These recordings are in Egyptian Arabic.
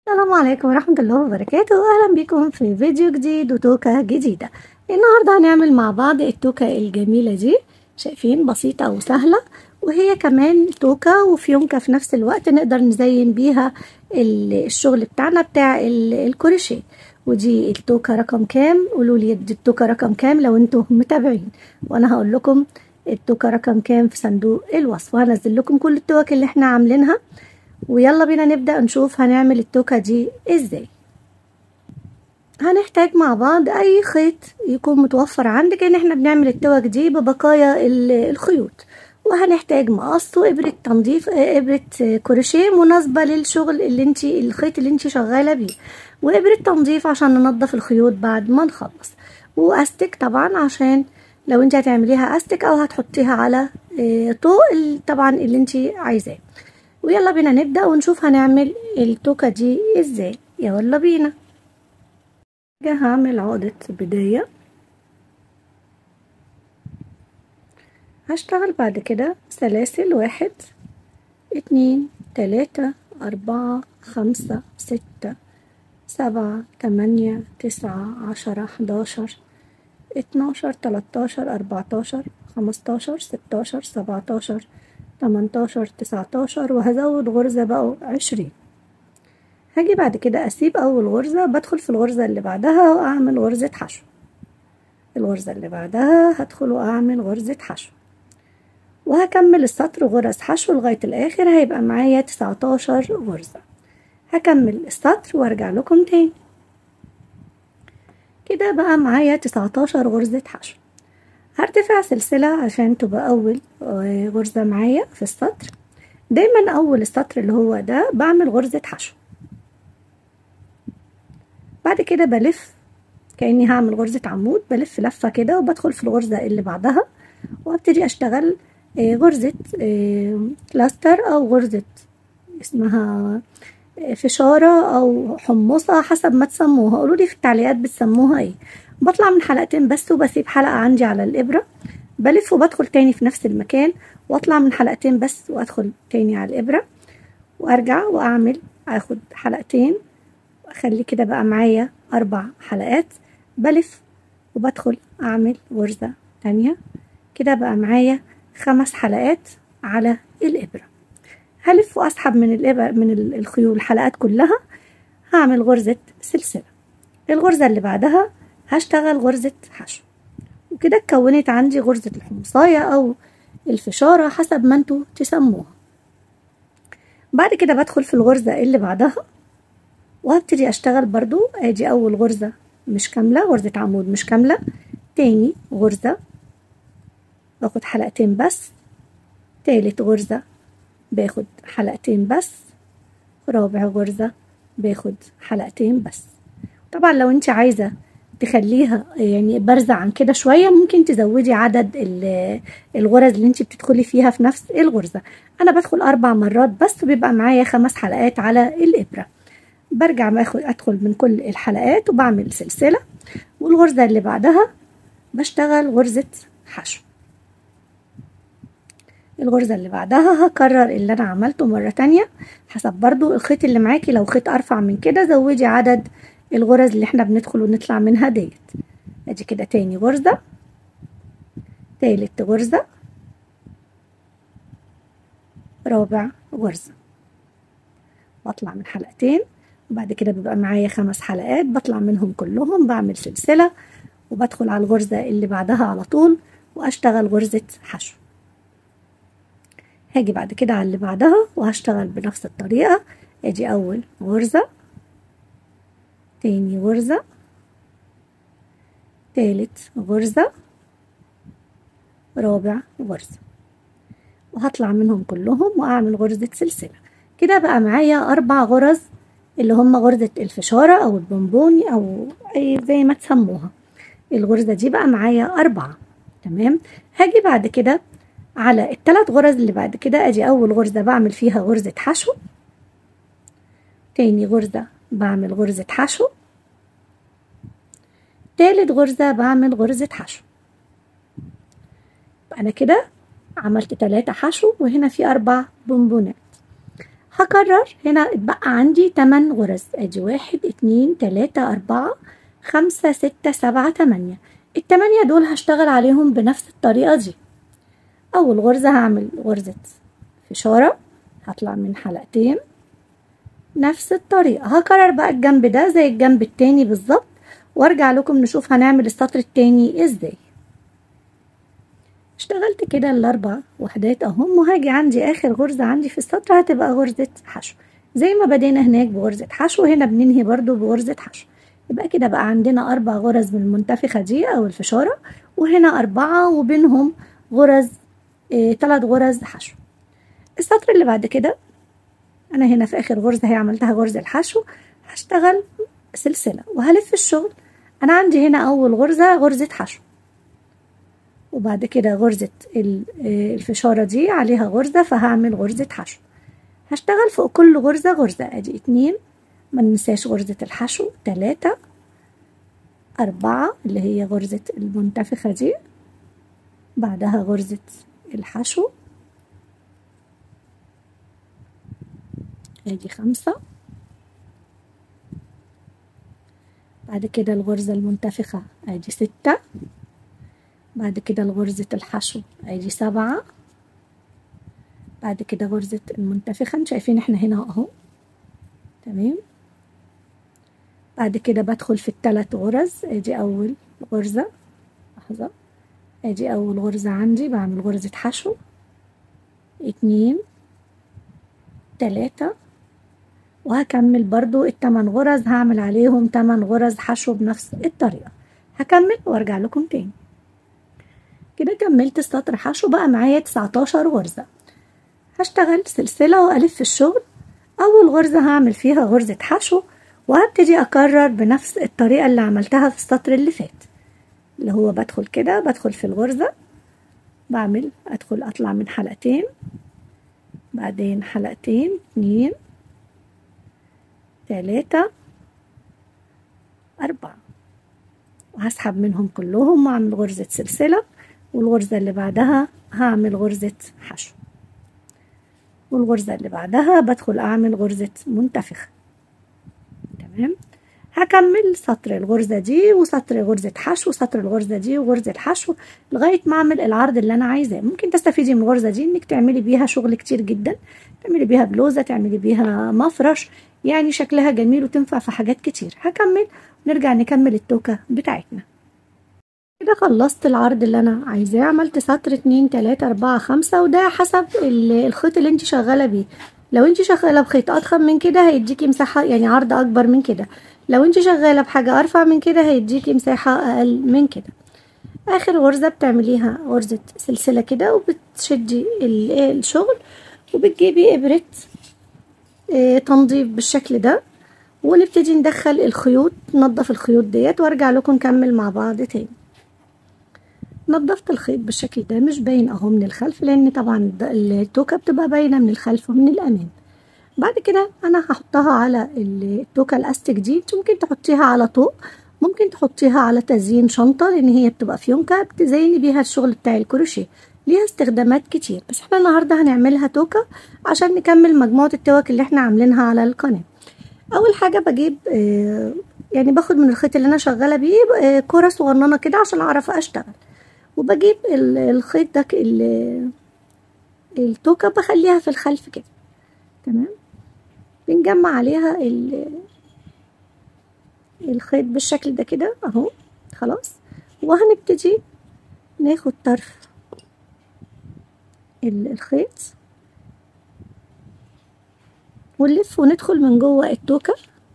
السلام عليكم ورحمة الله وبركاته أهلا بكم في فيديو جديد وتوكة جديدة النهاردة هنعمل مع بعض التوكة الجميلة دي شايفين بسيطة وسهلة وهي كمان توكة وفيونكة في نفس الوقت نقدر نزين بيها الشغل بتاعنا بتاع الكروشيه ودي التوكة رقم كام قولوا لي دي التوكة رقم كام لو انتم متابعين وانا هقول لكم التوكة رقم كام في صندوق الوصف وهنزل لكم كل التوك اللي احنا عاملينها ويلا بينا نبدأ نشوف هنعمل التوكة دي ازاي هنحتاج مع بعض اي خيط يكون متوفر عندك ان احنا بنعمل التوك دي ببقايا الخيوط وهنحتاج مقص وابرة تنظيف ابرة كروشيه مناسبة للشغل اللي انت الخيط اللي انت شغالة بيه وابرة تنظيف عشان ننظف الخيوط بعد ما نخلص واستك طبعا عشان لو انت هتعمليها استك او هتحطيها على طوق طبعا اللي انت عايزاه ويلا بينا نبدأ ونشوف هنعمل التوكة دي ازاي يلا بينا هعمل عقدة بداية هشتغل بعد كده سلاسل واحد اتنين تلاتة أربعة خمسة ستة سبعة تمانية تسعة عشرة حداشر اتناشر تلاتاشر أربعتاشر خمستاشر ستاشر سبعتاشر تمنتاشر تسعتاشر وهزود غرزة بقوا عشرين هاجي بعد كده أسيب أول غرزة بدخل في الغرزة اللي بعدها وأعمل غرزة حشو الغرزة اللي بعدها هدخل وأعمل غرزة حشو وهكمل السطر غرز حشو لغاية الآخر هيبقى معايا تسعتاشر غرزة هكمل السطر وارجع لكم تاني كده بقى معايا تسعتاشر غرزة حشو هرتفع سلسلة عشان تبقى أول غرزة معايا في السطر دايما أول السطر اللي هو ده بعمل غرزة حشو بعد كده بلف كأني هعمل غرزة عمود بلف لفة كده وبدخل في الغرزة اللي بعدها وابتدي أشتغل غرزة كلاستر أو غرزة اسمها فشارة أو حمصة حسب ما تسموها قولوا لي في التعليقات بتسموها ايه بطلع من حلقتين بس وبسيب حلقة عندي على الإبرة بلف وبدخل تاني في نفس المكان واطلع من حلقتين بس وادخل تاني على الإبرة وارجع واعمل اخد حلقتين واخلي كده بقى معايا اربع حلقات بلف وبدخل اعمل غرزة تانية كده بقى معايا خمس حلقات على الإبرة هلف واسحب من الإبر من الخيول الحلقات كلها هعمل غرزة سلسلة الغرزة اللي بعدها هشتغل غرزة حشو وكده اتكونت عندي غرزة الحمصاية أو الفشارة حسب ما انتوا تسموها بعد كده بدخل في الغرزة اللي بعدها وهبتدي اشتغل برضو ادي اول غرزة مش كاملة غرزة عمود مش كاملة تاني غرزة باخد حلقتين بس تالت غرزة باخد حلقتين بس رابع غرزة باخد حلقتين بس طبعا لو انت عايزة تخليها يعني بارزة عن كده شوية ممكن تزودي عدد الغرز اللي انت بتدخلي فيها في نفس الغرزة انا بدخل اربع مرات بس وبيبقى معايا خمس حلقات على الابرة برجع باخد ادخل من كل الحلقات وبعمل سلسلة والغرزة اللي بعدها بشتغل غرزة حشو الغرزة اللي بعدها هكرر اللي انا عملته مرة تانية حسب برضو الخيط اللي معاكي لو خيط ارفع من كده زودي عدد الغرز اللي احنا بندخل ونطلع منها ديت ادي كده تاني غرزة تالت غرزة رابع غرزة بطلع من حلقتين وبعد كده بيبقى معايا خمس حلقات بطلع منهم كلهم بعمل سلسلة وبدخل على الغرزة اللي بعدها على طول واشتغل غرزة حشو هاجي بعد كده على اللي بعدها وهشتغل بنفس الطريقة ادي اول غرزة تاني غرزة تالت غرزة رابع غرزة وهطلع منهم كلهم واعمل غرزة سلسلة كده بقى معايا اربع غرز اللي هم غرزة الفشارة او البونبوني او اي زي ما تسموها الغرزة دي بقى معايا اربعة تمام هاجي بعد كده على الثلاث غرز اللي بعد كده ادي اول غرزة بعمل فيها غرزة حشو تاني غرزة بعمل غرزة حشو تالت غرزة بعمل غرزة حشو أنا كده عملت تلاتة حشو وهنا في أربع بونبونات هكرر هنا اتبقى عندي تمن غرز ادي واحد اتنين تلاتة اربعة خمسة ستة سبعة تمانية التمانية دول هشتغل عليهم بنفس الطريقة دي اول غرزة هعمل غرزة فشارة هطلع من حلقتين نفس الطريقة هكرر بقى الجنب ده زي الجنب التاني بالظبط وارجع لكم نشوف هنعمل السطر التاني ازاي اشتغلت كده الاربع وحدات اهم وهاجي عندي اخر غرزة عندي في السطر هتبقى غرزة حشو زي ما بدينا هناك بغرزة حشو هنا بننهي برضو بغرزة حشو يبقى كده بقى عندنا اربع غرز من المنتفخة دي او الفشارة وهنا اربعة وبينهم غرز اه تلات غرز حشو السطر اللي بعد كده انا هنا في اخر غرزة هي عملتها غرزة الحشو هشتغل سلسلة وهلف الشغل انا عندي هنا اول غرزة غرزة حشو وبعد كده غرزة الفشارة دي عليها غرزة فهعمل غرزة حشو هشتغل فوق كل غرزة غرزة ادي اتنين ما ننساش غرزة الحشو تلاتة أربعة اللي هي غرزة المنتفخة دي بعدها غرزة الحشو ادي خمسة بعد كده الغرزة المنتفخة ادي ستة بعد كده غرزة الحشو ادي سبعة بعد كده غرزة المنتفخة شايفين احنا هنا اهو تمام بعد كده بدخل في التلات غرز ادي اول غرزة لحظة ادي اول غرزة عندي بعمل غرزة حشو اتنين تلاتة وهكمل برضو التمن غرز هعمل عليهم تمن غرز حشو بنفس الطريقة هكمل وارجع لكم تاني كده كملت السطر حشو بقى معايا 19 غرزة هشتغل سلسلة وألف الشغل أول غرزة هعمل فيها غرزة حشو وهبتدي أكرر بنفس الطريقة اللي عملتها في السطر اللي فات اللي هو بدخل كده بدخل في الغرزة بعمل أدخل أطلع من حلقتين بعدين حلقتين اتنين تلاتة أربعة وهسحب منهم كلهم وأعمل غرزة سلسلة والغرزة اللي بعدها هعمل غرزة حشو والغرزة اللي بعدها بدخل أعمل غرزة منتفخة تمام هكمل سطر الغرزة دي وسطر غرزة حشو وسطر الغرزة دي وغرزة حشو لغاية ما أعمل العرض اللي أنا عايزاه ممكن تستفيدي من الغرزة دي إنك تعملي بيها شغل كتير جدا تعملي بيها بلوزة تعملي بيها مفرش يعني شكلها جميل وتنفع في حاجات كتير هكمل ونرجع نكمل التوكة بتاعتنا كده خلصت العرض اللي انا عايزاه عملت سطر اتنين تلاتة اربعة خمسة وده حسب الخيط اللي انت شغالة بيه لو انت شغالة بخيط اضخم من كده هيديكي مساحة يعني عرض اكبر من كده لو انت شغالة بحاجة ارفع من كده هيديكي مساحة اقل من كده اخر غرزة بتعمليها غرزة سلسلة كده وبتشدي الشغل وبتجيبي ابرة تنظيف بالشكل ده ونبتدي ندخل الخيوط ننضف الخيوط ديت وارجع لكم نكمل مع بعض تاني نضفت الخيط بالشكل ده مش باين اهو من الخلف لان طبعا التوكه بتبقى باينه من الخلف ومن الامام بعد كده انا هحطها على التوكه الاستيك دي انت ممكن تحطيها على طوق ممكن تحطيها على تزيين شنطه لان هي بتبقى فيونكه بتزيني بيها الشغل بتاع الكروشيه ليها استخدامات كتير بس احنا النهارده هنعملها توكه عشان نكمل مجموعه التوك اللي احنا عاملينها على القناه اول حاجه بجيب آه يعني باخد من الخيط اللي انا شغاله بيه آه كره صغننه كده عشان اعرف اشتغل وبجيب الخيط ده التوكة بخليها في الخلف كده تمام بنجمع عليها الخيط بالشكل ده كده اهو خلاص وهنبتدي ناخد طرف الخيط ونلف وندخل من جوه التوكة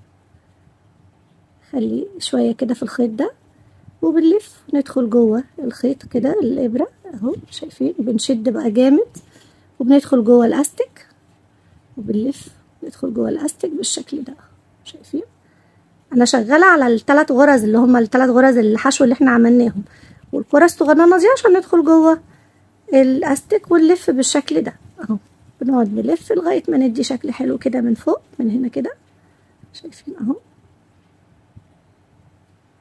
خلي شوية كده في الخيط ده وبنلف ندخل جوه الخيط كده الابره اهو شايفين بنشد بقى جامد وبندخل جوه الاستيك وبنلف ندخل جوه الاستيك بالشكل ده شايفين انا شغاله على الثلاث غرز اللي هم الثلاث غرز الحشو اللي احنا عملناهم والكره الصغننه دي عشان ندخل جوه الاستيك ونلف بالشكل ده اهو بنقعد نلف لغايه ما ندي شكل حلو كده من فوق من هنا كده شايفين اهو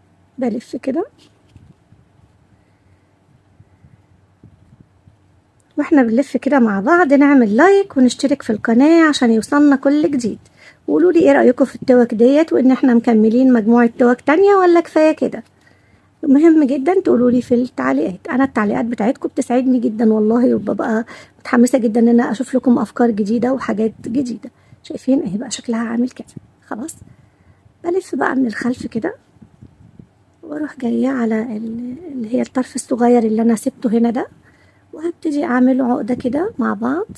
بلف كده واحنا بنلف كده مع بعض نعمل لايك ونشترك في القناة عشان يوصلنا كل جديد وقولوا لي ايه رأيكم في التوك ديت وان احنا مكملين مجموعة توك تانية ولا كفاية كده مهم جدا تقولوا لي في التعليقات انا التعليقات بتاعتكم بتسعدني جدا والله وببقى متحمسة جدا ان انا اشوف لكم افكار جديدة وحاجات جديدة شايفين اهي بقى شكلها عامل كده خلاص بلف بقى من الخلف كده واروح جاية على اللي هي الطرف الصغير اللي انا سبته هنا ده وهبتدي اعمل عقدة كده مع بعض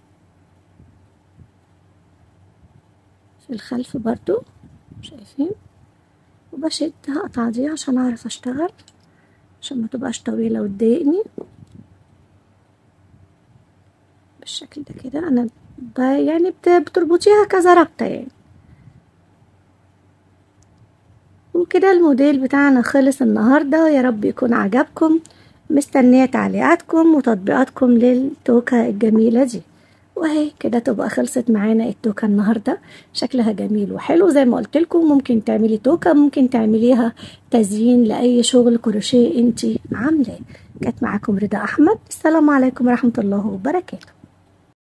في الخلف برضو شايفين وبشد هقطع دي عشان اعرف اشتغل عشان ما تبقاش طويلة وتضايقني بالشكل ده كده انا يعني بتربطيها كذا ربطة يعني وكده الموديل بتاعنا خلص النهاردة يا رب يكون عجبكم مستنية تعليقاتكم وتطبيقاتكم للتوكة الجميلة دي وهي كده تبقى خلصت معانا التوكة النهاردة شكلها جميل وحلو زي ما قلت لكم ممكن تعملي توكة ممكن تعمليها تزيين لأي شغل كروشيه انتي عاملاه كانت معاكم رضا أحمد السلام عليكم ورحمة الله وبركاته